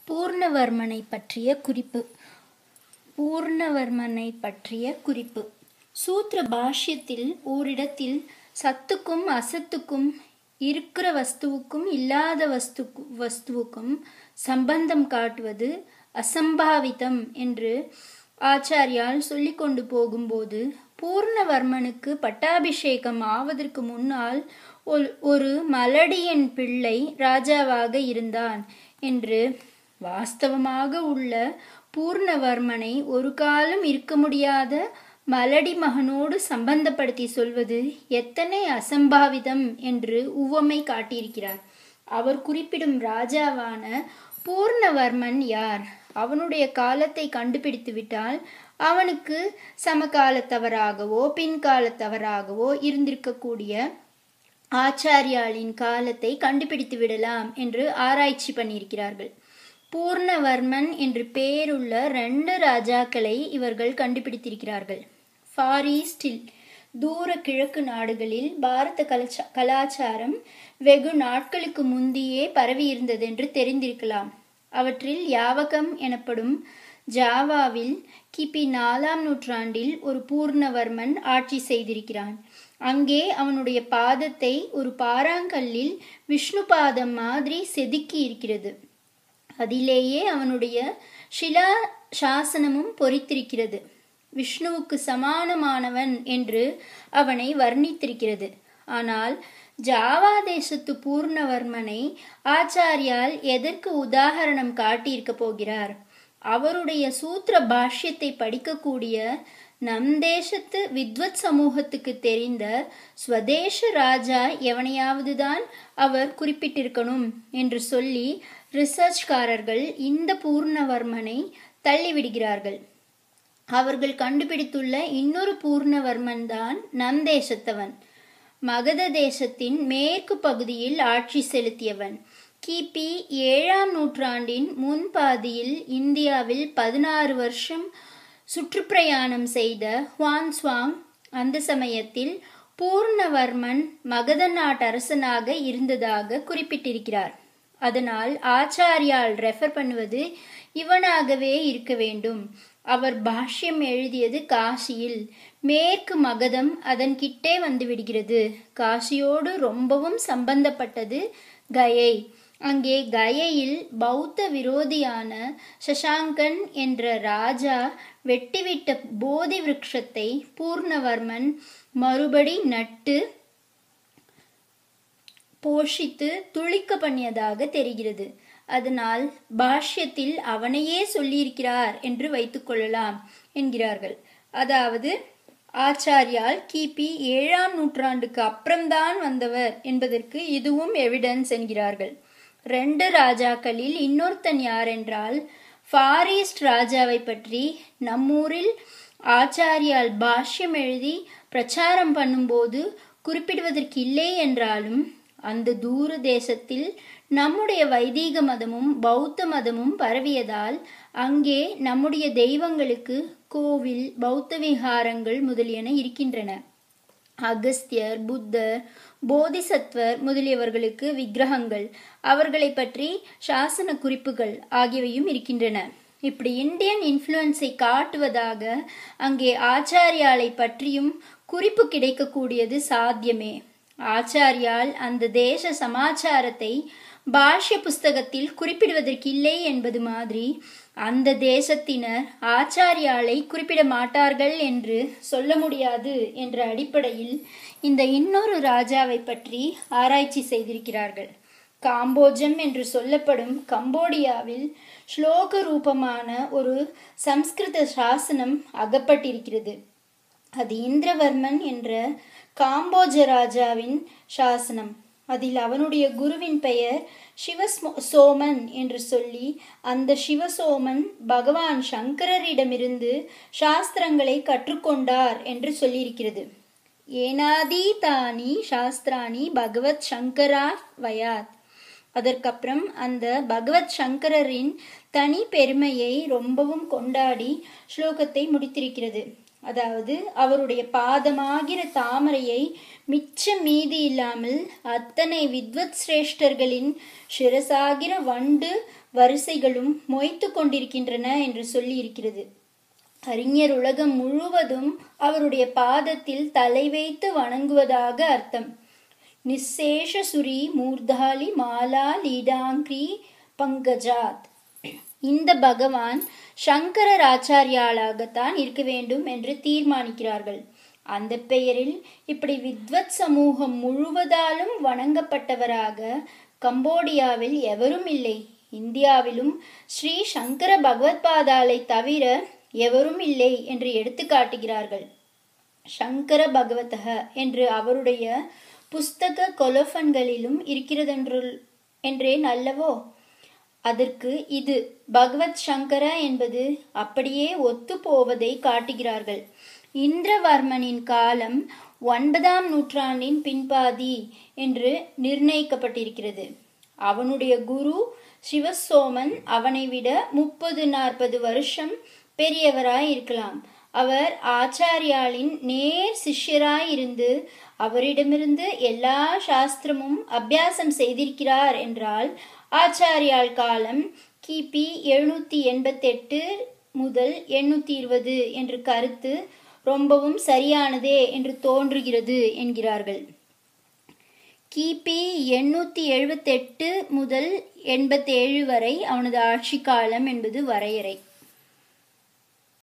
பூர்ணவர்மனை பற்றிய குறிப்பு பூர்ணவர்மனை பற்றிய குறிப்பு சூத்திர பாஷ்யத்தில் ஓரிடத்தில் சத்துக்கும் அசத்துக்கும் இருக்கிற வஸ்துவுக்கும் இல்லாத வஸ்து வஸ்துவுக்கும் சம்பந்தம் காட்டுவது அசம்பாவிதம் என்று ஆச்சாரியால் சொல்லிக்கொண்டு போகும்போது பூர்ணவர்மனுக்கு பட்டாபிஷேகம் ஆவதற்கு முன்னால் ஒரு மலடியன் பிள்ளை ராஜாவாக இருந்தான் என்று வாஸ்தவமாக உள்ள பூர்ணவர்மனை ஒரு காலம் இருக்க முடியாத மலடி மகனோடு சம்பந்தப்படுத்தி சொல்வது எத்தனை அசம்பாவிதம் என்று உவமை காட்டியிருக்கிறார் அவர் குறிப்பிடும் ராஜாவான பூர்ணவர்மன் யார் அவனுடைய காலத்தை கண்டுபிடித்து விட்டால் அவனுக்கு சமகாலத்தவராகவோ பின்காலத்தவராகவோ இருந்திருக்கக்கூடிய ஆச்சாரியாளின் காலத்தை கண்டுபிடித்து விடலாம் என்று ஆராய்ச்சி பண்ணியிருக்கிறார்கள் பூர்ணவர்மன் என்று பெயருள்ள ரெண்டு ராஜாக்களை இவர்கள் கண்டுபிடித்திருக்கிறார்கள் ஃபாரீஸ்டில் தூர கிழக்கு நாடுகளில் பாரத கலாச்சா கலாச்சாரம் வெகு நாட்களுக்கு முந்தியே பரவியிருந்தது என்று தெரிந்திருக்கலாம் அவற்றில் யாவகம் எனப்படும் ஜாவாவில் கிபி நாலாம் நூற்றாண்டில் ஒரு பூர்ணவர்மன் ஆட்சி செய்திருக்கிறான் அங்கே அவனுடைய பாதத்தை ஒரு பாறாங்கல்லில் விஷ்ணு பாதம் மாதிரி செதுக்கி இருக்கிறது அதிலேயே அவனுடைய ஷிலா சாசனமும் பொறித்திருக்கிறது விஷ்ணுவுக்கு சமானமானவன் என்று அவனை வர்ணித்திருக்கிறது ஆனால் ஜாவா தேசத்து பூர்ணவர்மனை ஆச்சாரியால் எதற்கு உதாகரணம் காட்டியிருக்க போகிறார் அவருடைய சூத்திர பாஷ்யத்தை படிக்கக்கூடிய நம் தேசத்து வித்வத் சமூகத்துக்கு தெரிந்த ஸ்வதேச ராஜா எவனையாவது தான் அவர் குறிப்பிட்டிருக்கணும் என்று சொல்லி ரிசர்ச்காரர்கள் இந்த பூர்ணவர்மனை தள்ளிவிடுகிறார்கள் அவர்கள் கண்டுபிடித்துள்ள இன்னொரு பூர்ணவர்மன் தான் நம் தேசத்தவன் மகத தேசத்தின் மேற்கு பகுதியில் ஆட்சி செலுத்தியவன் கிபி ஏழாம் நூற்றாண்டின் முன்பாதியில் இந்தியாவில் பதினாறு வருஷம் சுற்றுப்பிரயாணம் செய்த ஹுவான் சுவாங் அந்த சமயத்தில் பூர்ணவர்மன் மகத நாட்டரசனாக இருந்ததாக குறிப்பிட்டிருக்கிறார் அதனால் ஆச்சாரியால் ரெஃபர் பண்ணுவது இவனாகவே இருக்க வேண்டும் அவர் பாஷ்யம் எழுதியது காசியில் மேற்கு மகதம் அதன் கிட்டே வந்து விடுகிறது காசியோடு ரொம்பவும் சம்பந்தப்பட்டது கயை அங்கே கயையில் பௌத்த விரோதியான சசாங்கன் என்ற ராஜா வெட்டிவிட்ட போதி விருட்சத்தை பூர்ணவர்மன் மறுபடி நட்டு போஷித்து துளிக்க பண்ணியதாக தெரிகிறது அதனால் பாஷ்யத்தில் அவனையே சொல்லியிருக்கிறார் என்று வைத்துக்கொள்ளலாம் என்கிறார்கள் அதாவது ஆச்சாரியால் கிபி ஏழாம் நூற்றாண்டுக்கு அப்புறம்தான் வந்தவர் என்பதற்கு இதுவும் எவிடன்ஸ் என்கிறார்கள் ரெண்டு ராஜாக்களில் இன்னொருத்தன் யார் என்றால் ஃபாரிஸ்ட் ராஜாவை பற்றி நம்மூரில் ஆச்சாரியால் பாஷ்யம் எழுதி பிரச்சாரம் பண்ணும்போது குறிப்பிடுவதற்கு இல்லை என்றாலும் அந்த தூர தேசத்தில் நம்முடைய வைதீக மதமும் பௌத்த மதமும் பரவியதால் அங்கே நம்முடைய தெய்வங்களுக்கு கோவில் பௌத்த விகாரங்கள் முதலியன இருக்கின்றன அகஸ்தியர் புத்தர் போதிசத்வர் முதலியவர்களுக்கு விக்கிரகங்கள் அவர்களை பற்றி சாசன குறிப்புகள் ஆகியவையும் இருக்கின்றன இப்படி இந்தியன் இன்ஃப்ளூயன்ஸை காட்டுவதாக அங்கே ஆச்சாரியாலை பற்றியும் குறிப்பு கிடைக்கக்கூடியது சாத்தியமே ஆச்சாரியால் அந்த தேச சமாச்சாரத்தை பாஷ்ய புஸ்தகத்தில் குறிப்பிடுவதற்கில்லை என்பது மாதிரி அந்த தேசத்தினர் ஆச்சாரியாலை குறிப்பிட மாட்டார்கள் என்று சொல்ல முடியாது என்ற அடிப்படையில் இந்த இன்னொரு ராஜாவை பற்றி ஆராய்ச்சி செய்திருக்கிறார்கள் காம்போஜம் என்று சொல்லப்படும் கம்போடியாவில் ஸ்லோக ரூபமான ஒரு சம்ஸ்கிருத சாசனம் அகப்பட்டிருக்கிறது அது இந்திரவர்மன் என்ற காம்போஜ ராஜாவின் சாசனம் அதில் அவனுடைய குருவின் பெயர் சிவஸ்மோ சோமன் என்று சொல்லி அந்த சிவசோமன் பகவான் சங்கரரிடமிருந்து சாஸ்திரங்களை கற்றுக்கொண்டார் என்று சொல்லியிருக்கிறது ஏனாதி தானி சாஸ்திராணி பகவத் சங்கரா வயாத் அதற்கப்புறம் அந்த பகவத் சங்கரரின் தனி பெருமையை ரொம்பவும் கொண்டாடி ஸ்லோகத்தை முடித்திருக்கிறது அதாவது அவருடைய பாதமாகிற தாமரையை மிச்சம் மீதி இல்லாமல் அத்தனை வித்வத் சிரேஷ்டர்களின் சிரசாகிற வண்டு வரிசைகளும் மொய்த்து கொண்டிருக்கின்றன என்று சொல்லி இருக்கிறது அறிஞர் உலகம் முழுவதும் அவருடைய பாதத்தில் தலை வைத்து வணங்குவதாக அர்த்தம் நிசேஷ சுரி மூர்தாலி மாலா லீடாங்கிரி பங்கஜாத் இந்த பகவான் சங்கரராச்சாரியாளாகத்தான் இருக்க வேண்டும் என்று தீர்மானிக்கிறார்கள் அந்த பெயரில் இப்படி வித்வத் சமூகம் முழுவதாலும் வணங்கப்பட்டவராக கம்போடியாவில் எவரும் இல்லை இந்தியாவிலும் ஸ்ரீ சங்கர பகவத்பாதாலை தவிர எவரும் இல்லை என்று எடுத்து காட்டுகிறார்கள் சங்கர பகவதக என்று அவருடைய புஸ்தக கொலோஃபன்களிலும் இருக்கிறதென்று என்றேன் அல்லவோ அதற்கு இது பகவத் சங்கர என்பது அப்படியே ஒத்து போவதை காட்டுகிறார்கள் இந்திரவர்மனின் காலம் ஒன்பதாம் நூற்றாண்டின் பின்பாதி என்று நிர்ணயிக்கப்பட்டிருக்கிறது அவனுடைய குரு சிவசோமன் அவனை விட முப்பது நாற்பது வருஷம் பெரியவராய் இருக்கலாம் அவர் ஆச்சாரியாளின் நேர் சிஷ்யராய் இருந்து அவரிடமிருந்து எல்லா சாஸ்திரமும் அபியாசம் செய்திருக்கிறார் என்றால் ஆச்சாரியால் காலம் கிபி எழுநூத்தி எண்பத்தெட்டு முதல் எண்ணூத்தி இருபது என்று கருத்து ரொம்பவும் சரியானதே என்று தோன்றுகிறது என்கிறார்கள் கிபி எண்ணூத்தி எழுபத்தெட்டு முதல் எண்பத்தேழு வரை அவனது ஆட்சி காலம் என்பது வரையறை